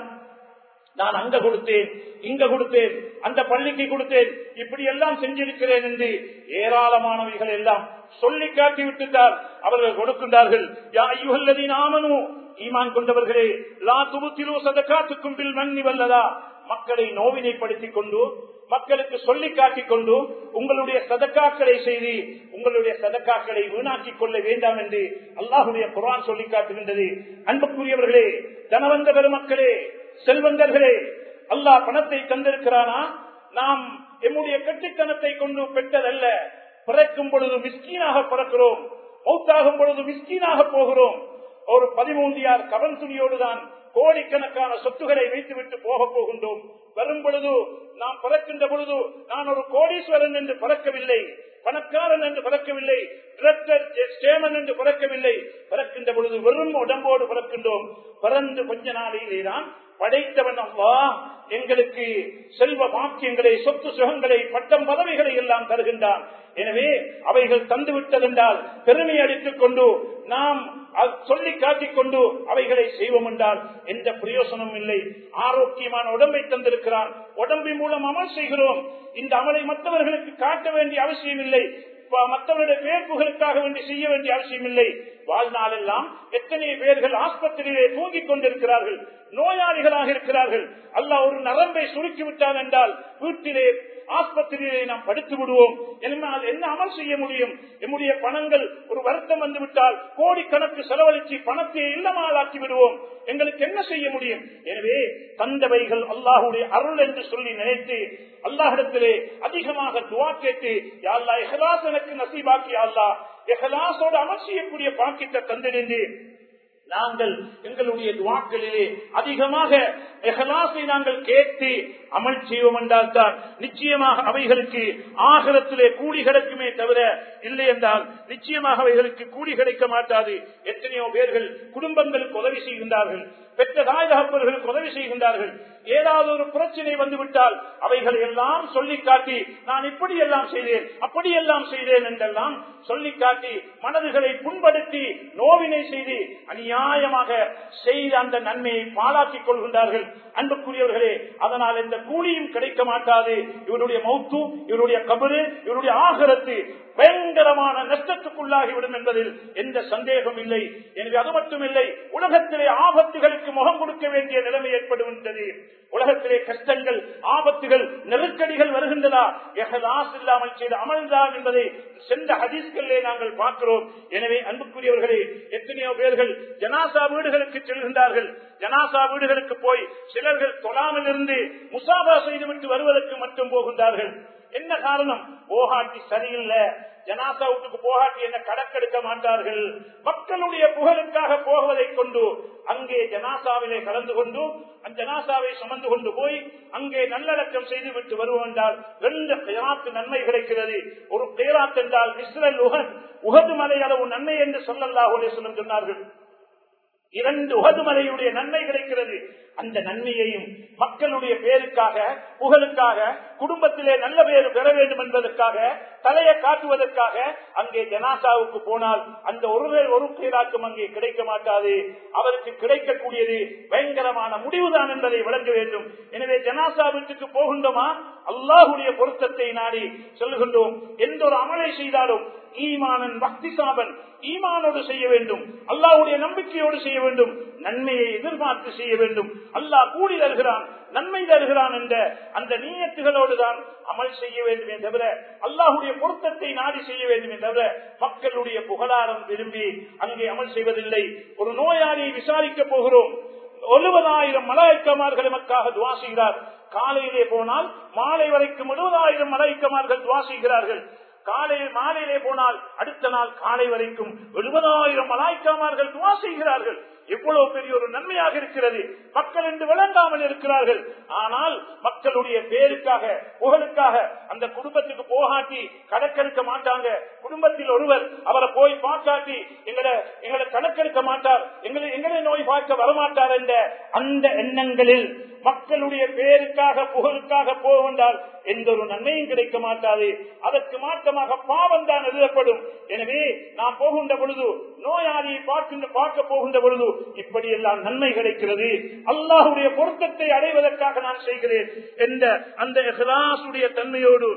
நான் அங்க கொடுத்தேன் இங்க கொடுத்தேன் அந்த பள்ளிக்கு கொடுத்தேன் இப்படி எல்லாம் செஞ்சிருக்கிறேன் என்று ஏராளமானவைகள் எல்லாம் சொல்லி காட்டி விட்டுட்டார் அவர்கள் கொடுக்கின்றார்கள் யா ஐயுகல்லதீன் ஆமனு ஈமான் கொண்டவர்களே லா துபுத்திலோ சதக்காத்துக்கும் பில் மன்னி வல்லதா மக்களை நோவினைப்படுத்திக் கொண்டு மக்களுக்கு சொல்லி காட்டிக் கொண்டு உங்களுடைய சதக்காக்களை செய்து உங்களுடைய சதக்காக்களை வீணாக்கிக் கொள்ள வேண்டாம் என்று அல்லாஹுடைய குரான் சொல்லி காட்டுகின்றது அன்புக்குரியவர்களே தனவந்த பெருமக்களே செல்வந்தர்களே அல்லாஹ் பணத்தை தந்திருக்கிறானா நாம் எம்முடைய கட்டித்தனத்தை கொண்டு பெற்றதல்ல பிறக்கும் பொழுது மிஸ்கீனாக பிறக்கிறோம் மௌத்தாகும் பொழுது மிஸ்கீனாக போகிறோம் ஒரு பதிமூன்றியார் கவன் துணியோடு தான் கோடிக்கணக்கான சொத்துக்களை வைத்துவிட்டு போக போகின்றோம் வரும் பொழுது நாம் பிறக்கின்ற பொழுது நான் ஒரு கோடீஸ்வரன் என்று பிறக்கவில்லை பணக்காரன் என்று பிறக்கவில்லை டிரெக்டர் ஸ்டேமன் என்று பிறக்கவில்லை பிறக்கின்ற பொழுது வெறும் உடம்போடு பிறக்கின்றோம் பிறந்து கொஞ்ச நாளையிலே தான் படைத்தவன் அவ்வா எங்களுக்கு செல்வ பாக்கியங்களை சொத்து சுகங்களை பட்டம் பதவிகளை எல்லாம் தருகின்றான் எனவே அவைகள் தந்து விட்டதென்றால் பெருமை அடித்துக் கொண்டு நாம் சொல்லி காட்டிக் கொண்டு அவைகளை செய்வோம் என்றால் எந்த பிரயோசனமும் இல்லை ஆரோக்கியமான உடம்பை தந்திருக்கிறான் உடம்பின் மூலம் அமல் செய்கிறோம் இந்த அமலை மற்றவர்களுக்கு காட்ட வேண்டிய அவசியம் இல்லை மற்றவருடைய பேர்ப்புகளுக்காக வேண்டி செய்ய வேண்டிய அவசியம் இல்லை வாழ்நாளெல்லாம் எத்தனை பேர்கள் ஆஸ்பத்திரியிலே தூங்கிக் கொண்டிருக்கிறார்கள் நோயாளிகளாக இருக்கிறார்கள் அல்ல ஒரு நரம்பை சுருக்கி விட்டான் என்றால் வீட்டிலே ஆஸ்பத்திரியிலே நாம் படுத்து விடுவோம் என்னால் என்ன அமல் செய்ய முடியும் எம்முடைய பணங்கள் ஒரு வருத்தம் வந்து விட்டால் கோடிக்கணக்கு செலவழித்து பணத்தை இல்லமாளாக்கி விடுவோம் எங்களுக்கு என்ன செய்ய முடியும் எனவே தந்தவைகள் அல்லாஹுடைய அருள் என்று சொல்லி நினைத்து அல்லாஹிடத்திலே அதிகமாக துவா கேட்டு யாழ்லா எஹலாஸ் எனக்கு நசீபாக்கி அல்லா எஹலாசோடு அமல் செய்யக்கூடிய பாக்கியத்தை தந்திருந்து நாங்கள் எங்களுடைய துவாக்களிலே அதிகமாக எஹலாசை நாங்கள் கேட்டு அமல் செய்வோம் என்றால் தான் நிச்சயமாக அவைகளுக்கு ஆகலத்திலே கூலி கிடைக்குமே தவிர இல்லை என்றால் நிச்சயமாக அவைகளுக்கு கூலி கிடைக்க மாட்டாது எத்தனையோ பேர்கள் குடும்பங்களுக்கு உதவி செய்கின்றார்கள் பெற்ற தாய் தகப்பர்களுக்கு உதவி செய்கின்றார்கள் ஏதாவது ஒரு பிரச்சனை வந்துவிட்டால் அவைகளை எல்லாம் சொல்லி காட்டி நான் இப்படி எல்லாம் செய்தேன் அப்படி எல்லாம் செய்தேன் என்றெல்லாம் சொல்லி காட்டி மனதுகளை புண்படுத்தி நோவினை செய்து அநியாயமாக செய்த அந்த நன்மையை பாழாக்கிக் கொள்கின்றார்கள் அன்புக்குரியவர்களே அதனால் எந்த கூலியும் கிடைக்க மாட்டாது இவருடைய மௌத்து இவருடைய கபரு இவருடைய ஆகரத்து பயங்கரமான நஷ்டத்துக்குள்ளாகிவிடும் என்பதில் எந்த சந்தேகம் இல்லை எனவே அது மட்டுமில்லை உலகத்திலே ஆபத்துகளுக்கு முகம் கொடுக்க வேண்டிய நிலைமை ஏற்படுகின்றது உலகத்திலே கஷ்டங்கள் ஆபத்துகள் நெருக்கடிகள் வருகின்றதா எகலாஸ் இல்லாமல் செய்த அமல்தான் என்பதை சென்ற ஹதீஸ்களிலே நாங்கள் பார்க்கிறோம் எனவே அன்புக்குரியவர்களே எத்தனையோ பேர்கள் ஜனாசா வீடுகளுக்கு செல்கின்றார்கள் ஜனாசா வீடுகளுக்கு போய் சிலர்கள் தொழாமல் இருந்து முசாபா செய்துவிட்டு வருவதற்கு மட்டும் போகின்றார்கள் என்ன காரணம் போகாட்டி சரியில்லை ஜனாசா வீட்டுக்கு போகாட்டி என்ன கடக்கெடுக்க மாட்டார்கள் மக்களுடைய புகழுக்காக போவதை கொண்டு அங்கே ஜனாசாவிலே கலந்து கொண்டு அந்த ஜனாசாவை சுமந்து கொண்டு போய் அங்கே நல்லடக்கம் செய்து விட்டு வருவோம் என்றால் ரெண்டு பேராத்து நன்மை கிடைக்கிறது ஒரு பேராத் என்றால் இஸ்ரல் உகத் உகது மலை அளவு நன்மை என்று சொல்லல்லாஹுலே சொல்லும் சொன்னார்கள் இரண்டு உகதுமலையுடைய நன்மை கிடைக்கிறது அந்த நன்மையையும் மக்களுடைய பேருக்காக புகழுக்காக குடும்பத்திலே நல்ல பேர் பெற வேண்டும் என்பதற்காக தலையை காட்டுவதற்காக அங்கே ஜனாசாவுக்கு போனால் அந்த ஒரு ஒரு பேராக்கும் அங்கே கிடைக்க மாட்டாது அவருக்கு கிடைக்கக்கூடியது பயங்கரமான முடிவுதான் என்பதை விளங்க வேண்டும் எனவே ஜனாசா வீட்டுக்கு போகின்றோமா அல்லாஹுடைய பொருத்தத்தை நாடி சொல்லுகின்றோம் எந்த ஒரு அமலை செய்தாலும் ஈமானன் பக்தி சாபன் ஈமானோடு செய்ய வேண்டும் அல்லாவுடைய நம்பிக்கையோடு செய்ய வேண்டும் நன்மையை எதிர்பார்த்து செய்ய வேண்டும் அல்லாஹ் கூடி தருகிறான் நன்மை தருகிறான் என்ற அந்த நீயத்துகளோடு தான் அமல் செய்ய வேண்டுமே தவிர அல்லாஹுடைய பொருத்தத்தை நாடி செய்ய வேண்டுமே தவிர மக்களுடைய புகழாரம் விரும்பி அங்கே அமல் செய்வதில்லை ஒரு நோயாளியை விசாரிக்க போகிறோம் எழுபதாயிரம் மலாய்க்கமார்கள் நமக்காக துவா செய்கிறார் காலையிலே போனால் மாலை வரைக்கும் எழுபதாயிரம் மலாய்க்கமார்கள் துவா செய்கிறார்கள் காலையில் மாலையிலே போனால் அடுத்த நாள் காலை வரைக்கும் எழுபதாயிரம் மலாய்க்காமார்கள் துவா செய்கிறார்கள் எவ்வளவு பெரிய ஒரு நன்மையாக இருக்கிறது மக்கள் என்று விளங்காமல் இருக்கிறார்கள் ஆனால் மக்களுடைய பேருக்காக புகழுக்காக அந்த குடும்பத்துக்கு போகாட்டி கணக்கெடுக்க மாட்டாங்க குடும்பத்தில் ஒருவர் அவரை போய் பார்க்காட்டி எங்களை எங்களை கணக்கெடுக்க மாட்டார் எங்களை எங்களை நோய் பார்க்க வரமாட்டார் என்ற அந்த எண்ணங்களில் மக்களுடைய பேருக்காக புகழுக்காக போவென்றால் எந்த ஒரு நன்மையும் கிடைக்க மாட்டாது அதற்கு மாற்றமாக பாவம் தான் எழுதப்படும் எனவே நாம் போகின்ற பொழுது நோயாளியை பார்க்கின்ற பார்க்க போகின்ற பொழுது இப்படி எல்லாம் நன்மை கிடைக்கிறது அல்லாஹுடைய பொருத்தத்தை அடைவதற்காக நான் செய்கிறேன் என்ற அந்த இஹ்லாசுடைய தன்மையோடு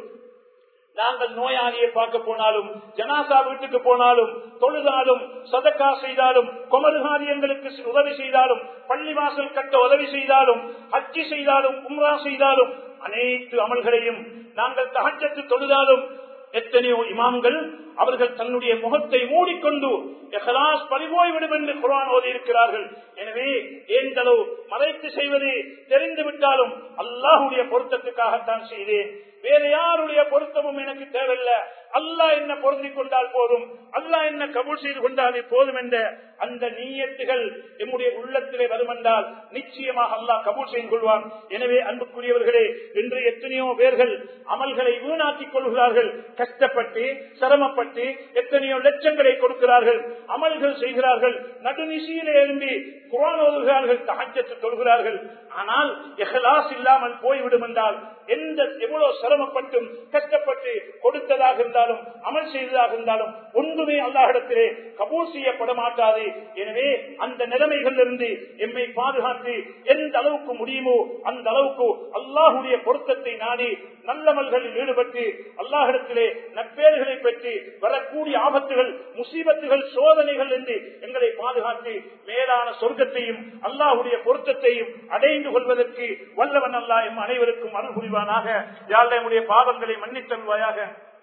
நாங்கள் நோயாளியை பார்க்க போனாலும் ஜனாசா வீட்டுக்கு போனாலும் தொழுதாலும் சதக்கா செய்தாலும் குமருகாரியங்களுக்கு உதவி செய்தாலும் பள்ளிவாசல் கட்ட உதவி செய்தாலும் ஹஜ்ஜி செய்தாலும் உம்ரா செய்தாலும் அனைத்து அமல்களையும் நாங்கள் தகச்சத்து தொழுதாலும் எத்தனையோ இமாம்கள் அவர்கள் தன்னுடைய முகத்தை மூடிக்கொண்டு எஹலாஸ் பறிபோய்விடும் என்று குரான் ஓதி இருக்கிறார்கள் எனவே ஏந்தளவு மறைத்து செய்வது தெரிந்து விட்டாலும் அல்லாஹுடைய பொருத்தத்துக்காகத்தான் செய்தேன் வேற யாருடைய பொருத்தமும் எனக்கு தேவையில்லை அல்லாஹ் என்ன பொருந்திக் கொண்டால் போதும் அல்லாஹ் என்ன கபூல் செய்து கொண்டாலே போதும் என்ற அந்த நீயத்துகள் எம்முடைய உள்ளத்திலே வருமென்றால் நிச்சயமாக அல்லாஹ் கபூல் செய்து கொள்வான் எனவே அன்புக்குரியவர்களே இன்று எத்தனையோ பேர்கள் அமல்களை வீணாக்கிக் கொள்கிறார்கள் கஷ்டப்பட்டு சிரமப்பட்டு எத்தனையோ லட்சங்களை கொடுக்கிறார்கள் அமல்கள் செய்கிறார்கள் நடுநிசையிலே எழும்பி குரான் ஓதுகிறார்கள் தகச்சத்து கொள்கிறார்கள் ஆனால் எஹலாஸ் இல்லாமல் போய்விடும் என்றால் எந்த எவ்வளவு சிரமப்பட்டும் கஷ்டப்பட்டு கொடுத்ததாக இருந்தாலும் அமல் செய்ததாக இருந்தாலும் ஒன்றுமே அல்லாஹிடத்திலே கபூல் செய்யப்பட மாட்டாது எனவே அந்த நிலைமைகள் இருந்து எம்மை பாதுகாத்து எந்த அளவுக்கு முடியுமோ அந்த அளவுக்கு அல்லாஹுடைய பொருத்தத்தை நாடி நல்லமல்களில் ஈடுபட்டு அல்லாஹிடத்திலே நற்பேறுகளை பெற்று வரக்கூடிய ஆபத்துகள் முசீபத்துகள் சோதனைகள் என்று எங்களை பாதுகாத்து மேலான சொர்க்கத்தையும் அல்லாஹுடைய பொருத்தத்தையும் அடைந்து கொள்வதற்கு வல்லவன் அல்லா எம் அனைவருக்கும் அருள் புரிவானாக யாழ் நம்முடைய பாவங்களை மன்னித்தல்வாயாக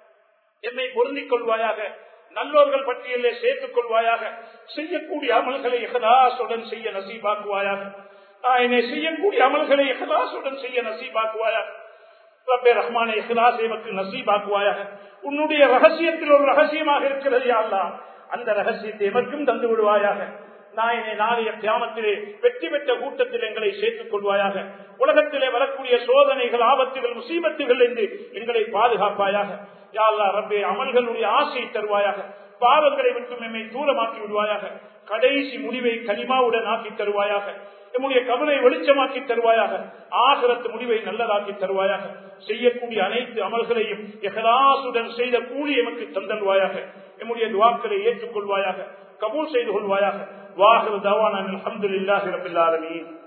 என்னை பொருந்திக் கொள்வாயாக நல்லோர்கள் பட்டியலே சேர்த்துக் கொள்வாயாக செய்யக்கூடிய அமல்களை எகதாசுடன் செய்ய நசீபாக்குவாயாக என்னை செய்யக்கூடிய அமல்களை எகதாசுடன் செய்ய நசீபாக்குவாயாக ரப்பே ரஹ்மானை இஹ்லாஸ் எமக்கு நசீபாக்குவாயாக உன்னுடைய ரகசியத்தில் ஒரு ரகசியமாக இருக்கிறது அல்லா அந்த ரகசியத்தை எமக்கும் தந்து விடுவாயாக நாயனை நாளைய கிராமத்திலே வெற்றி பெற்ற கூட்டத்தில் எங்களை சேர்த்துக் கொள்வாயாக உலகத்திலே வரக்கூடிய சோதனைகள் ஆபத்துகள் முசீபத்துகள் என்று எங்களை பாதுகாப்பாயாக யாழ்லா ரப்பே அமல்களுடைய ஆசையை தருவாயாக பாவங்களை விட்டு எம்மை தூரமாக்கி விடுவாயாக கடைசி முடிவை கனிமாவுடன் ஆக்கி தருவாயாக நம்முடைய கவலை வெளிச்சமாக்கி தருவாயாக ஆகரத்து முடிவை நல்லதாக்கி தருவாயாக செய்யக்கூடிய அனைத்து அமல்களையும் எகலாசுடன் செய்த கூலி எமக்கு தந்தல்வாயாக நம்முடைய துவாக்களை ஏற்றுக்கொள்வாயாக கபூல் செய்து கொள்வாயாக வாகர் தவான அலமதுல்லாஹி ரபில் ஆலமீன்